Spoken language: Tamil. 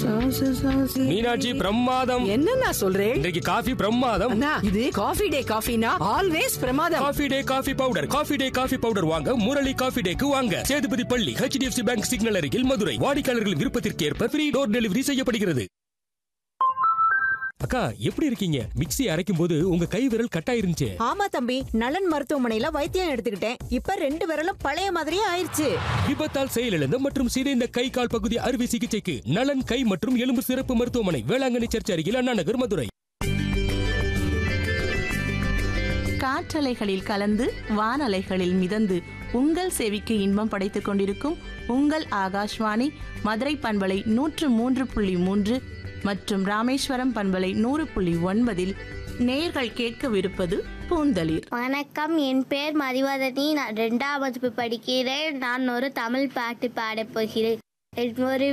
மீனாட்சி பிரமாதம் என்னண்ணா சொல்றேன் இன்றைக்கு காஃபி பிரமாதம் அண்ணா இது காஃபி டே காஃபினா ஆல்வேஸ் பிரமாதம் Coffee Day coffee powder Coffee Day coffee powder வாங்க முரளி காஃபி டேக்கு வாங்க சேதுபதி பள்ளி ஹெச்டிஎஃப்சி பேங்க் சிக்னல் அருகில் மதுரை வாடிக்கையாளர்கள் விருப்பத்திற்கு ஏற்ப ஃப்ரீ டோர் டெலிவரி செய்யப்படுகிறது அக்கா எப்படி இருக்கீங்க மிக்ஸி அரைக்கும் போது உங்க கை விரல் கட்டாயிருந்துச்சு ஆமா தம்பி நலன் மருத்துவமனையில வைத்தியம் எடுத்துக்கிட்டேன் இப்ப ரெண்டு விரலும் பழைய மாதிரியே ஆயிருச்சு விபத்தால் செயலிழந்த மற்றும் சிதைந்த கை கால் பகுதி அறுவை சிகிச்சைக்கு நலன் கை மற்றும் எலும்பு சிறப்பு மருத்துவமனை வேளாங்கண்ணி சர்ச் அருகில் அண்ணா நகர் மதுரை காற்றலைகளில் கலந்து வானலைகளில் மிதந்து உங்கள் செவிக்கு இன்பம் படைத்துக் கொண்டிருக்கும் உங்கள் ஆகாஷ்வாணி மதுரை பண்பலை நூற்று மூன்று புள்ளி மூன்று மற்றும் ராமேஸ்வரம் பண்பலை நூறு புள்ளி ஒன்பதில் நேர்கள் கேட்கவிருப்பது பூந்தளிர் வணக்கம் என் பேர் மதிவதனி நான் ரெண்டாம் வகுப்பு படிக்கிறேன் நான் ஒரு தமிழ் பாட்டு பாடப் போகிறேன் என் ஒரு